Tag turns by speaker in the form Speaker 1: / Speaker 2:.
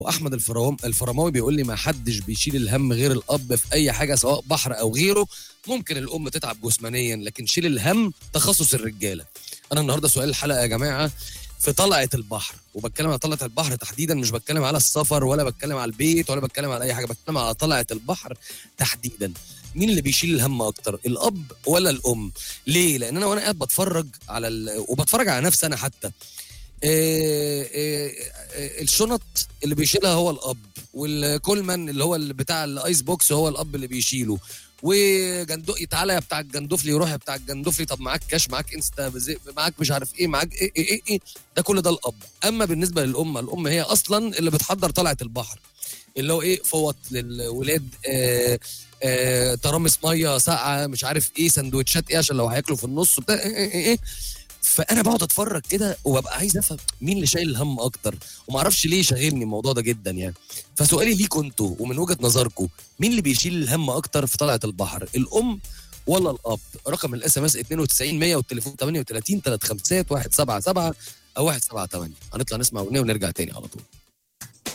Speaker 1: واحمد الفرام الفرماوي بيقول لي ما حدش بيشيل الهم غير الاب في اي حاجه سواء بحر او غيره ممكن الام تتعب جسمانيا لكن شيل الهم تخصص الرجاله انا النهارده سؤال الحلقه يا جماعه في طلعه البحر وبتكلم على طلعه البحر تحديدا مش بتكلم على السفر ولا بتكلم على البيت ولا بتكلم على اي حاجه بتكلم على طلعه البحر تحديدا مين اللي بيشيل الهم اكتر الاب ولا الام ليه لان انا وانا قاعد بتفرج على ال... وبتفرج على نفسي انا حتى إيه إيه إيه الشنط اللي بيشيلها هو الاب والكولمان اللي هو اللي بتاع الايس بوكس هو الاب اللي بيشيله وجندقي تعالى يا بتاع الجندفلي روح يا بتاع الجندفلي طب معاك كاش معاك انستا بزي- معاك مش عارف ايه معاك ايه ايه ايه, إيه ده كل ده الاب اما بالنسبه للام الام هي اصلا اللي بتحضر طلعه البحر اللي هو ايه فوط للولاد آه آه ترامس ميه ساقعه مش عارف ايه سندوتشات ايه عشان لو هياكلوا في النص بتاع إيه إيه إيه إيه. فانا بقعد اتفرج كده وببقى عايز افهم مين اللي شايل الهم اكتر وما اعرفش ليه شاغلني الموضوع ده جدا يعني فسؤالي ليكوا انتوا ومن وجهه نظركم مين اللي بيشيل الهم اكتر في طلعه البحر الام ولا الاب رقم الاس ام اس 92 100 والتليفون 38 3 5 177 او 178 هنطلع نسمع اغنيه ونرجع تاني على طول